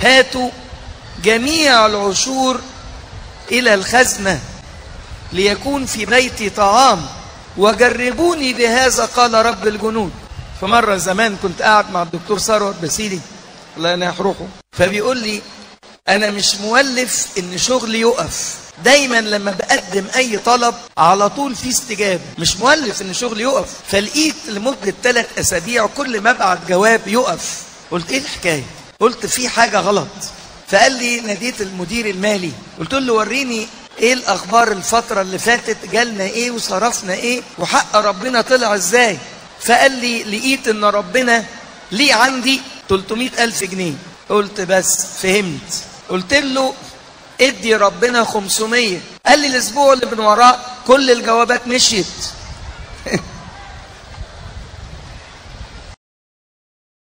هاتوا جميع العشور إلى الخزنة ليكون في بيتي طعام وجربوني بهذا قال رب الجنود فمرة زمان كنت قاعد مع الدكتور ثروت بسيلي الله ينح روحه فبيقول لي أنا مش مولف إن شغلي يقف دايما لما بقدم أي طلب على طول في استجابة مش مولف إن شغلي يقف فلقيت لمدة ثلاث أسابيع كل ما أبعت جواب يقف قلت إيه الحكاية قلت في حاجة غلط فقال لي ناديت المدير المالي قلت له وريني ايه الاخبار الفترة اللي فاتت جالنا ايه وصرفنا ايه وحق ربنا طلع ازاي فقال لي لقيت ان ربنا ليه عندي 300 الف جنيه قلت بس فهمت قلت له ادي ربنا 500 قال لي الاسبوع اللي من وراه كل الجوابات مشيت